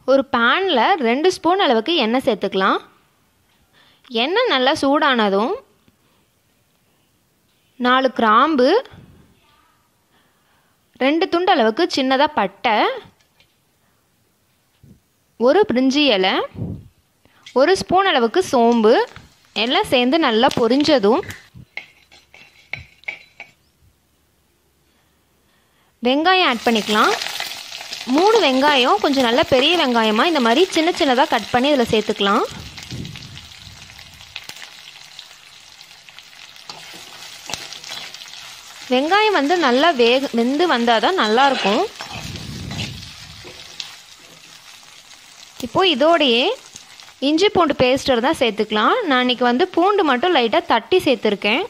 ஒரு பேனில் ரெண்டு ஸ்பூன் அளவுக்கு எண்ணெய் சேர்த்துக்கலாம் எண்ணெய் நல்லா சூடானதும் நாலு கிராம்பு ரெண்டு துண்டு அளவுக்கு சின்னதாக பட்டை ஒரு பிரிஞ்சி இலை ஒரு ஸ்பூன் அளவுக்கு சோம்பு எல்லாம் சேர்ந்து நல்லா பொரிஞ்சதும் வெங்காயம் ஆட் பண்ணிக்கலாம் மூணு வெங்காயம் கொஞ்சம் நல்லா பெரிய வெங்காயமாக இந்த மாதிரி சின்ன சின்னதாக கட் பண்ணி இதில் சேர்த்துக்கலாம் வெங்காயம் வந்து நல்லா வேக வெந்து வந்தால் தான் நல்லாயிருக்கும் இப்போது இதோடையே இஞ்சி பூண்டு பேஸ்டர் தான் சேர்த்துக்கலாம் நான் இன்றைக்கி வந்து பூண்டு மட்டும் லைட்டாக தட்டி சேர்த்துருக்கேன்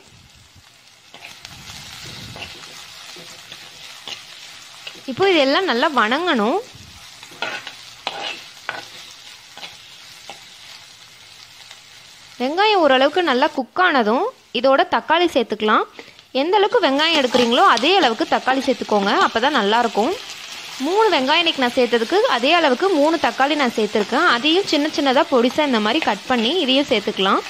இப்போ இதெல்லாம் நல்லா வணங்கணும் வெங்காயம் ஓரளவுக்கு நல்லா குக் ஆனதும் இதோட தக்காளி சேர்த்துக்கலாம் எந்த அளவுக்கு வெங்காயம் எடுக்கிறீங்களோ அதே அளவுக்கு தக்காளி சேர்த்துக்கோங்க அப்போ தான் நல்லாயிருக்கும் மூணு வெங்காயம் இன்றைக்கி நான் சேர்த்ததுக்கு அதே அளவுக்கு மூணு தக்காளி நான் சேர்த்துருக்கேன் அதையும் சின்ன சின்னதாக பொடிசாக இந்த மாதிரி கட் பண்ணி இதையும் சேர்த்துக்கலாம்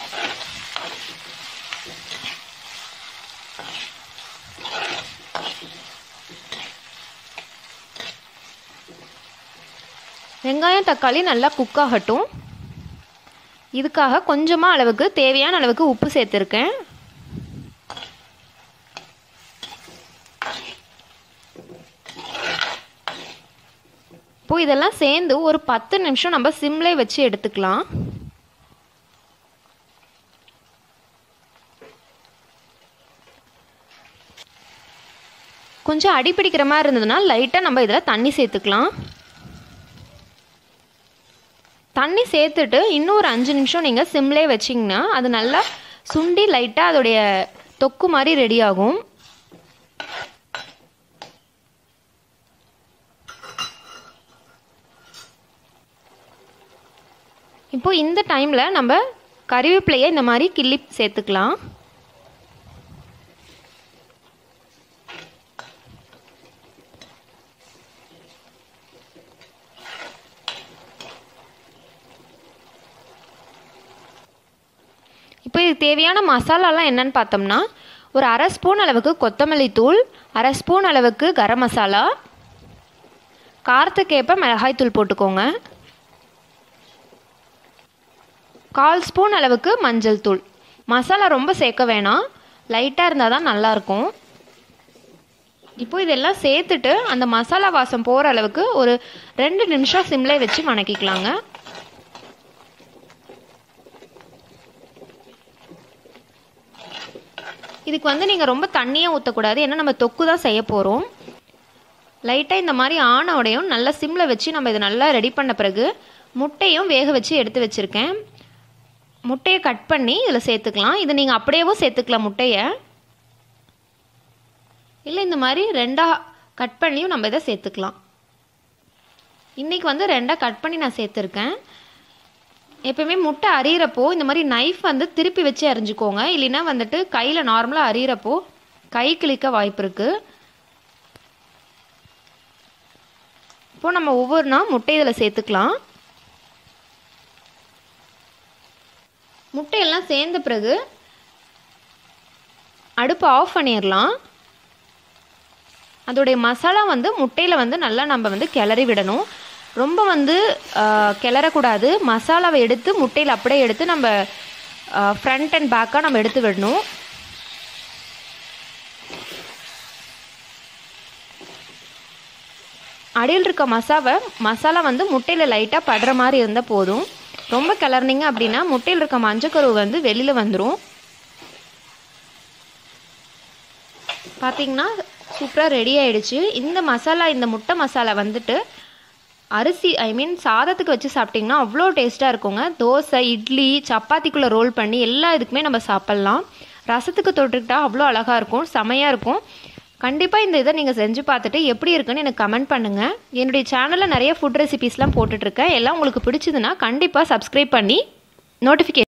வெங்காயம் தக்காளி நல்லா குக் ஆகட்டும் இதுக்காக கொஞ்சமாக அளவுக்கு தேவையான அளவுக்கு உப்பு சேர்த்துருக்கேன் இப்போ இதெல்லாம் சேர்ந்து ஒரு பத்து நிமிஷம் நம்ம சிம்லே வச்சு எடுத்துக்கலாம் கொஞ்சம் அடி பிடிக்கிற மாதிரி இருந்ததுன்னா லைட்டாக நம்ம இதில் தண்ணி சேர்த்துக்கலாம் தண்ணி சேர்த்துட்டு இன்னும் ஒரு அஞ்சு நிமிஷம் நீங்கள் சிம்லே வச்சிங்கன்னா அது நல்லா சுண்டி லைட்டாக அதோடைய தொக்கு மாதிரி ரெடி ஆகும் இப்போ இந்த டைமில் நம்ம கறிவேப்பிலையை இந்த மாதிரி கிள்ளி சேர்த்துக்கலாம் இப்போ இது தேவையான மசாலாலாம் என்னன்னு பார்த்தோம்னா ஒரு அரை ஸ்பூன் அளவுக்கு கொத்தமல்லி தூள் அரை ஸ்பூன் அளவுக்கு கரம் மசாலா காரத்துக்கேற்ப மிளகாய் தூள் போட்டுக்கோங்க கால் ஸ்பூன் அளவுக்கு மஞ்சள் தூள் மசாலா ரொம்ப சேர்க்க வேணாம் லைட்டாக இருந்தால் தான் நல்லாயிருக்கும் இப்போ இதெல்லாம் சேர்த்துட்டு அந்த மசாலா வாசம் போகிற அளவுக்கு ஒரு ரெண்டு நிமிஷம் சிம்லே வச்சு வணக்கிக்கலாங்க இதுக்கு வந்து நீங்கள் ரொம்ப தண்ணியாக ஊற்றக்கூடாது ஏன்னா நம்ம தொக்கு தான் செய்ய போகிறோம் லைட்டாக இந்த மாதிரி ஆன உடையும் நல்லா சிம்மில் வச்சு நம்ம இதை நல்லா ரெடி பண்ண பிறகு முட்டையும் வேக வச்சு எடுத்து வச்சுருக்கேன் முட்டையை கட் பண்ணி இதில் சேர்த்துக்கலாம் இது நீங்கள் அப்படியேவும் சேர்த்துக்கலாம் முட்டையை இல்லை இந்த மாதிரி ரெண்டாக கட் பண்ணியும் நம்ம இதை சேர்த்துக்கலாம் இன்றைக்கி வந்து ரெண்டாக கட் பண்ணி நான் சேர்த்துருக்கேன் எப்பயுமே முட்டை அரியிறப்போ இந்த மாதிரி நைஃப் வந்து திருப்பி வச்சு அரிஞ்சுக்கோங்க இல்லைன்னா வந்துட்டு கையில் நார்மலாக அரியிறப்போ கை கிளிக்க வாய்ப்பு இருக்குது இப்போது நம்ம ஒவ்வொரு நாள் முட்டை இதில் சேர்த்துக்கலாம் முட்டையெல்லாம் சேர்ந்த பிறகு அடுப்பு ஆஃப் பண்ணிடலாம் அதோடைய மசாலா வந்து முட்டையில் வந்து நல்லா நம்ம வந்து கிளறி விடணும் ரொம்ப வந்து கிளறக்கூடாது மசாலாவை எடுத்து முட்டையில் அப்படியே எடுத்து நம்ம ஃப்ரண்ட் அண்ட் பேக்காக நம்ம எடுத்து விடணும் அடியில் இருக்க மசாவை மசாலா வந்து முட்டையில் லைட்டாக படுற மாதிரி இருந்தால் போதும் ரொம்ப கிளறினீங்க அப்படின்னா முட்டையில் இருக்க மஞ்சக்கருவு வந்து வெளியில் வந்துடும் பார்த்தீங்கன்னா சூப்பராக ரெடி ஆயிடுச்சு இந்த மசாலா இந்த முட்டை மசாலா வந்துட்டு அரிசி ஐ மீன் சாதத்துக்கு வச்சு சாப்பிட்டிங்கன்னா அவ்வளோ டேஸ்ட்டாக இருக்குங்க தோசை இட்லி சப்பாத்திக்குள்ளே ரோல் பண்ணி எல்லா இதுக்குமே நம்ம சாப்பிட்லாம் ரசத்துக்கு தொட்டுக்கிட்டா அவ்வளோ அழகாக இருக்கும் செமையாக இருக்கும் கண்டிப்பாக இந்த இதை நீங்கள் செஞ்சு பார்த்துட்டு எப்படி இருக்குன்னு எனக்கு கமெண்ட் பண்ணுங்கள் என்னுடைய சேனலில் நிறைய ஃபுட் ரெசிபீஸ்லாம் போட்டுட்ருக்கேன் எல்லாம் உங்களுக்கு பிடிச்சதுன்னா கண்டிப்பாக சப்ஸ்கிரைப் பண்ணி நோட்டிஃபிகேஷன்